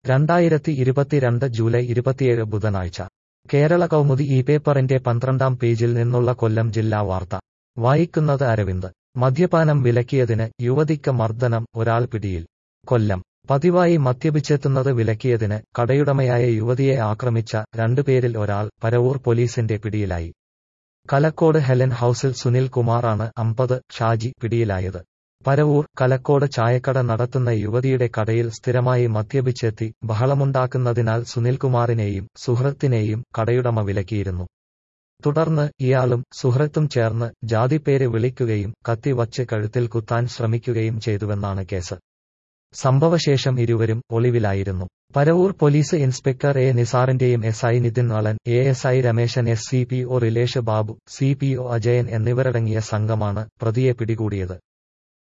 രണ്ടായിരത്തി ഇരുപത്തിരണ്ട് ജൂലൈ ഇരുപത്തിയേഴ് ബുധനാഴ്ച കേരള കൗമുദി ഈ പേപ്പറിന്റെ പന്ത്രണ്ടാം പേജിൽ നിന്നുള്ള കൊല്ലം ജില്ലാ വാർത്ത വായിക്കുന്നത് അരവിന്ദ് മദ്യപാനം വിലക്കിയതിന് യുവതിക്ക് മർദ്ദനം ഒരാൾ പിടിയിൽ കൊല്ലം പതിവായി മദ്യപിച്ചെത്തുന്നത് വിലക്കിയതിന് കടയുടമയായ യുവതിയെ ആക്രമിച്ച രണ്ടുപേരിൽ ഒരാൾ പരവൂർ പോലീസിന്റെ പിടിയിലായി കലക്കോട് ഹെലൻ ഹൌസിൽ സുനിൽ കുമാറാണ് അമ്പത് ഷാജി പിടിയിലായത് പരവൂർ കലക്കോട് ചായക്കട നടത്തുന്ന യുവതിയുടെ കടയിൽ സ്ഥിരമായി മദ്യപിച്ചെത്തി ബഹളമുണ്ടാക്കുന്നതിനാൽ സുനിൽകുമാറിനെയും സുഹൃത്തിനെയും കടയുടമ വിലക്കിയിരുന്നു തുടർന്ന് ഇയാളും സുഹൃത്തും ചേർന്ന് ജാതിപ്പേര് വിളിക്കുകയും കത്തി വച്ച് കഴുത്തിൽ കുത്താൻ ശ്രമിക്കുകയും ചെയ്തുവെന്നാണ് കേസ് സംഭവശേഷം ഇരുവരും ഒളിവിലായിരുന്നു പരവൂർ പോലീസ് ഇൻസ്പെക്ടർ എ നിസാറിന്റെയും S I Nithin Nalan A S I Rameshan S C P O Rilesh Babu C P O Ajayan എന്നിവരടങ്ങിയ സംഘമാണ് പ്രതിയെ പിടികൂടിയത്